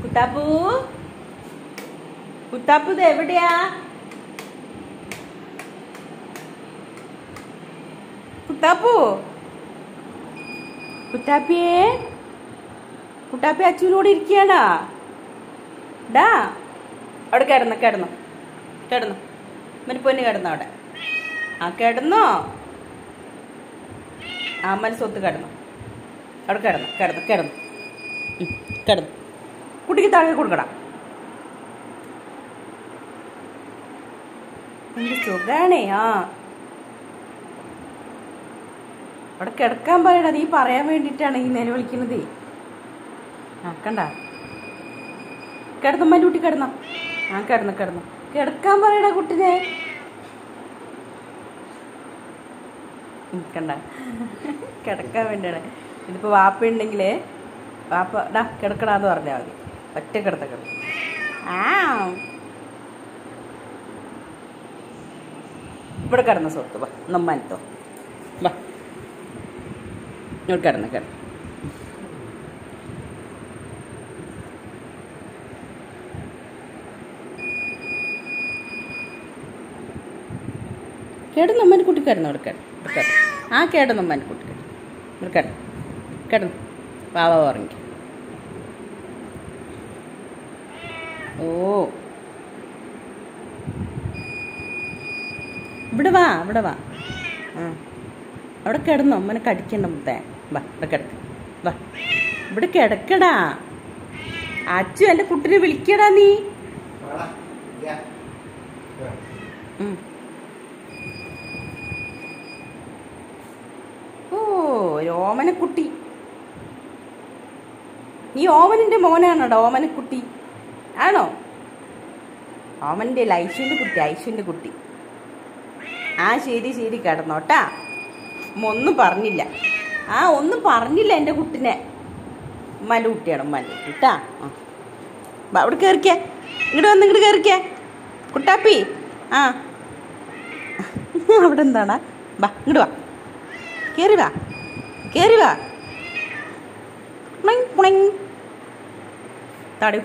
കുട്ടാപ്പൂ കുട്ടാപ്പൂ ഇത് എവിടെയാ കുട്ടാപ്പൂ കുട്ടാപ്പിയേ കുട്ടാപ്പി അച്ഛനോട് ഇരിക്കയാണോ ഡാ അവിടെ കിടന്നു കിടന്നു കിടന്നു മറ്റു പൊന്ന് കിടന്നു അവിടെ ആ കിടന്നോ ആ മനസ്സൊത്ത് കിടന്നു അവിടെ കിടന്നു കിടന്നു കിടന്നു ഉം, കിടന്നു കുട്ടിക്ക് താഴെ കൊടുക്കടാ എന്ത് സുഖാണേ ആ അവിടെ കിടക്കാൻ പറയടാ നീ പറയാൻ വേണ്ടിയിട്ടാണ് ഈ നേരെ വിളിക്കുന്നത് ആ കണ്ട കിടന്നു മറ്റു കുട്ടി കിടന്നോ ആ കിടന്നു കിടന്നു കിടക്കാൻ പറയടാ കുട്ടിനെ ഉം, കണ്ട കിടക്കാൻ വേണ്ടിയാണ് ഇതിപ്പോ വാപ്പ ഉണ്ടെങ്കിലേ വാപ്പ ഡാ കിടക്കടാന്ന് പറഞ്ഞാൽ മതി ഒറ്റ കിടത്ത കിടന്നു ആ ഇവിടെ കിടന്ന സുഹൃത്ത് വാ നമ്മനത്തോ വാ ഇങ്ങോട്ട് കിടന്ന് കിടന്നു കിടന്നു അമ്മേനെ കുട്ടി കിടന്നു അവിടെ കിടന്നു ഇവിടെ കിടന്നു ആ കിടന്നു അമ്മേനെ കുട്ടി കിടന്നു ഇവിടെ കിടന്നു കിടന്നു വാവ ഉറങ്ങി ഓ ഇവിടെ വാ ഇവിടെ വാ ആ അവിടെ കിടന്നു അമ്മനെ കടിക്കണ്ട മുത്തേ വാ ഇവിടെ കിടക്ക് വാ ഇവിടെ കിടക്കടാ അച്ചു എൻ്റെ കുട്ടിനെ വിളിക്കടാ നീ ഉം. ഓ ഒരു ഓമനക്കുട്ടി നീ ഓമനിന്റെ മോനാണോടാ ഓമനക്കുട്ടി ആണോ ഓമന്റെ അല്ല ഐശുവിന്റെ കുട്ടി ഐശുവിന്റെ കുട്ടി ആ ശരി ശരി കിടന്നോട്ടാ ഉമ്മ ഒന്നും പറഞ്ഞില്ല ആ ഒന്നും പറഞ്ഞില്ല എൻ്റെ കുട്ടിനെ ഉമ്മാൻ്റെ കുട്ടിയാണ് ഉമ്മാൻ്റെ കുട്ടി കേട്ടാ ആ വാ, അവിടെ കയറിക്കേ ഇങ്ങോട്ട് വന്ന് ഇങ്ങോട്ട് കയറിക്കേ കുട്ടാപ്പി ആ അവിടെ എന്താടാ വാ ഇങ്ങോട്ട് വാ കയറി വാ കയറി വാ പുണിങ് പുണിങ് തടി